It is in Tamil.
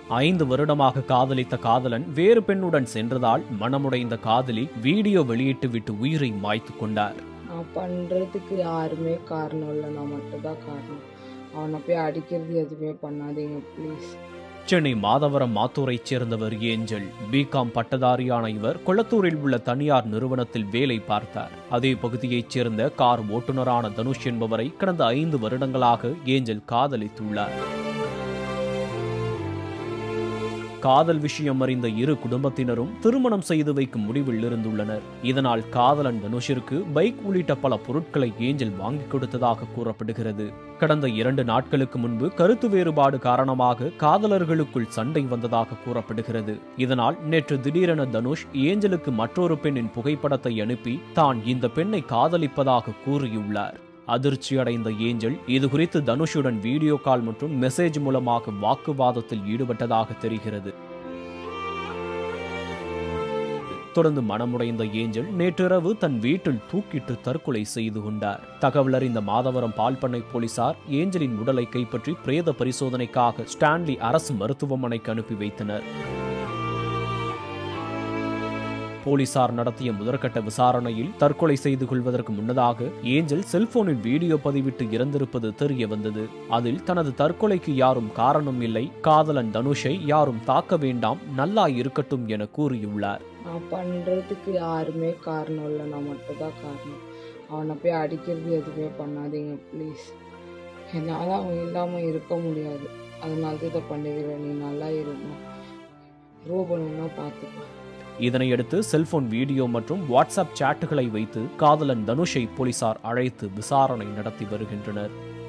ஐந்து வருடமாக காதலித்த காதலன் வேறு பெண்ணுடன் சென்றதால் மனமுடைந்த காதலி வீடியோ வெளியிட்டுவிட்டு உயிரை மாய்த்து கொண்டார் நான் பண்ணுறதுக்கு யாருமே காரணம் இல்லை நான் மட்டும்தான் காரணம் அவனை போய் அடிக்கிறது எதுவுமே பண்ணாதீங்க ப்ளீஸ் சென்னை மாதவரம் மாத்தூரைச் சேர்ந்தவர் ஏஞ்சல் பிகாம் பட்டதாரியான இவர் கொளத்தூரில் உள்ள தனியார் நிறுவனத்தில் வேலை பார்த்தார் அதே பகுதியைச் சேர்ந்த கார் ஓட்டுநரான தனுஷ் என்பவரை கடந்த ஐந்து வருடங்களாக ஏஞ்சல் காதலித்துள்ளார் காதல் விஷயம் அறிந்த இரு குடும்பத்தினரும் திருமணம் செய்து வைக்கும் முடிவில் இருந்துள்ளனர் இதனால் காதலன் தனுஷிற்கு பைக் உள்ளிட்ட பல பொருட்களை ஏஞ்சல் வாங்கிக் கொடுத்ததாக கூறப்படுகிறது கடந்த இரண்டு நாட்களுக்கு முன்பு கருத்து வேறுபாடு காரணமாக காதலர்களுக்குள் சண்டை வந்ததாக கூறப்படுகிறது இதனால் நேற்று திடீரென தனுஷ் ஏஞ்சலுக்கு மற்றொரு பெண்ணின் புகைப்படத்தை அனுப்பி தான் இந்த பெண்ணை காதலிப்பதாக கூறியுள்ளார் அதிர்ச்சி அடைந்த ஏஞ்சல் இதுகுறித்து தனுஷுடன் வீடியோ கால் மற்றும் மெசேஜ் மூலமாக வாக்குவாதத்தில் ஈடுபட்டதாக தெரிகிறது தொடர்ந்து மனமுடைந்த ஏஞ்சல் நேற்றிரவு தன் வீட்டில் தூக்கிட்டு தற்கொலை செய்து கொண்டார் தகவல் அறிந்த மாதவரம் பால்பண்ணை போலீசார் ஏஞ்சலின் உடலை கைப்பற்றி பிரேத பரிசோதனைக்காக ஸ்டான்லி அரசு மருத்துவமனைக்கு அனுப்பி வைத்தனர் போலீசார் நடத்திய முதற்கட்ட விசாரணையில் தற்கொலை செய்து கொள்வதற்கு முன்னதாக ஏஞ்சல் செல்போனில் வீடியோ பதிவிட்டு இறந்திருப்பது தெரிய வந்தது அதில் தனது தற்கொலைக்கு யாரும் காரணம் இல்லை காதலன் தனுஷை யாரும் தாக்க வேண்டாம் நல்லா இருக்கட்டும் என கூறியுள்ளார் நான் பண்ணுறதுக்கு யாருமே காரணம் இல்லை நான் மட்டும்தான் காரணம் அவனை போய் அடிக்கிறது எதுவுமே பண்ணாதீங்க ப்ளீஸ் என்னால் அவன் இல்லாமல் இருக்க முடியாது அதனால தான் இதை பண்ணுகிறேன் நீ நல்லா இருக்கணும் ரூபனா பார்த்துப்பா இதனையடுத்து செல்போன் வீடியோ மற்றும் வாட்ஸ்அப் சாட்டுகளை வைத்து காதலன் தனுஷை போலீசார் அழைத்து விசாரணை நடத்தி வருகின்றனர்